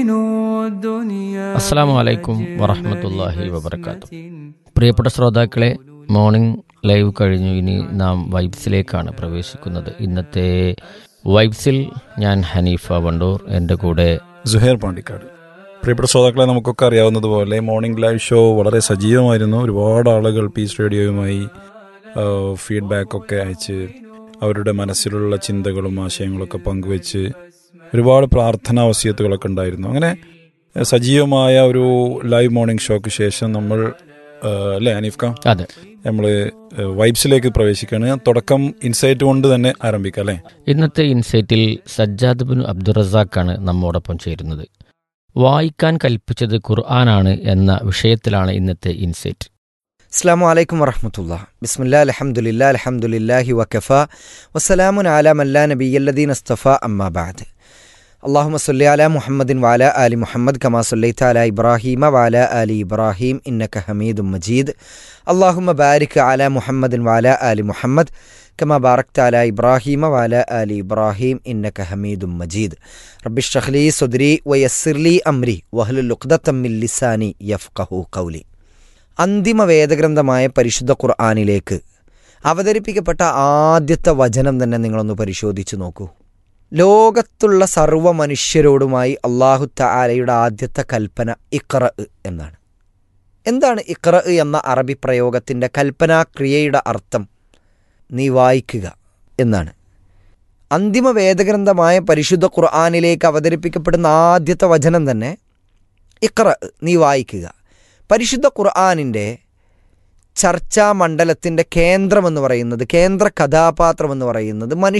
അസ്സാം വലൈക്കും വറഹമത്തല്ലാഹി വബർക്കാത്തു പ്രിയപ്പെട്ട ശ്രോതാക്കളെ മോർണിംഗ് ലൈവ് കഴിഞ്ഞു ഇനി നാം വൈബ്സിലേക്കാണ് പ്രവേശിക്കുന്നത് ഇന്നത്തെ വൈബ്സിൽ ഞാൻ ഹനീഫ വണ്ടൂർ എൻ്റെ കൂടെ സുഹേർ പാണ്ടിക്കാട് പ്രിയപ്പെട്ട ശ്രോതാക്കളെ നമുക്കൊക്കെ അറിയാവുന്നതുപോലെ മോർണിംഗ് ലൈവ് ഷോ വളരെ സജീവമായിരുന്നു ഒരുപാട് ആളുകൾ പീസ് റേഡിയോയുമായി ഫീഡ്ബാക്ക് ഒക്കെ അയച്ച് അവരുടെ മനസ്സിലുള്ള ചിന്തകളും ആശയങ്ങളൊക്കെ പങ്കുവെച്ച് ഒരുപാട് പ്രാർത്ഥനാ വസിയത്തുകളൊക്കെ ഉണ്ടായിരുന്നു അങ്ങനെ ഏഹ്, സജീവമായ ഒരു ലൈവ് മോർണിംഗ് ഷോക്ക് ശേഷം നമ്മൾ ഏഹ്, അല്ലേ അനീഫ്ക അതെ നമ്മൾ വൈബ്സിലേക്ക് പ്രവേശിക്കുകയാണ് തുടക്കം ഇൻസൈറ്റ് കൊണ്ട് തന്നെ ആരംഭിക്കാം അല്ലേ ഇന്നത്തെ ഇൻസൈറ്റിൽ സജ്ജാദ് ബിൻ അബ്ദുറസാഖാണ് നമ്മോടൊപ്പം ചേരുന്നത് വായിക്കാൻ കൽപ്പിച്ചത് ഖുർആനാണ് എന്ന വിഷയത്തിലാണ് ഇന്നത്തെ ഇൻസൈറ്റ് അസ്സാം വലൈക്കും വറഹമത്തുള്ള ബിസ്മില്ലാ അലഹമുല്ല അലഹമുല്ലാഹി വക്കഫ വസ്സലാമുൻ ആല മല്ലാ നബിയല്ലദീൻ അസ്തഫ അമ്മാബാദ് അള്ളാഹുമ സല്ലി അല മുഹമ്മദിൻ വാല ആലി മുഹമ്മദ് കമാ സല്ലൈത്ത അല ഇബ്രാഹീമ വാല ആലി ഇബ്രാഹീം ഇന്നക ഹമീദും മജീദ് അള്ളാഹുമ ബാരിക് അല മുഹമ്മദിൻ വാല ആലി മുഹമ്മദ് കമാ ബാറക്ത അല ഇബ്രാഹീമ വാല ആലി ഇബ്രാഹീം ഇന്നക ഹമീദും മജീദ് റബ്ബിഷ്റഹ്ലി സുദ്രി വയസ്സിർലി അംരി വഹ്ലുൽ ഉഖ്ദത്തമ്മിൽ ലിസാനി യഫ്ഖഹു ഖൗലി അന്തിമ വേദഗ്രന്ഥമായ പരിശുദ്ധ ഖുർആാനിലേക്ക് അവതരിപ്പിക്കപ്പെട്ട ആദ്യത്തെ വചനം തന്നെ നിങ്ങളൊന്ന് പരിശോധിച്ചു നോക്കൂ ലോകത്തുള്ള സർവ്വ മനുഷ്യരോടുമായി അള്ളാഹു താലയുടെ ആദ്യത്തെ കൽപ്പന ഇഖ്റ എന്നാണ് എന്താണ് ഇഖ്റ എന്ന അറബി പ്രയോഗത്തിൻ്റെ കൽപ്പനാക്രിയയുടെ അർത്ഥം നീ വായിക്കുക എന്നാണ് അന്തിമ വേദഗ്രന്ഥമായ പരിശുദ്ധ ഖുർആാനിലേക്ക് അവതരിപ്പിക്കപ്പെടുന്ന ആദ്യത്തെ വചനം തന്നെ ഇഖ്റ നീ വായിക്കുക പരിശുദ്ധ ഖുർആാനിൻ്റെ ചർച്ചാ മണ്ഡലത്തിൻ്റെ കേന്ദ്രമെന്ന് പറയുന്നത് കേന്ദ്ര കഥാപാത്രമെന്ന് പറയുന്നത് മനുഷ്യ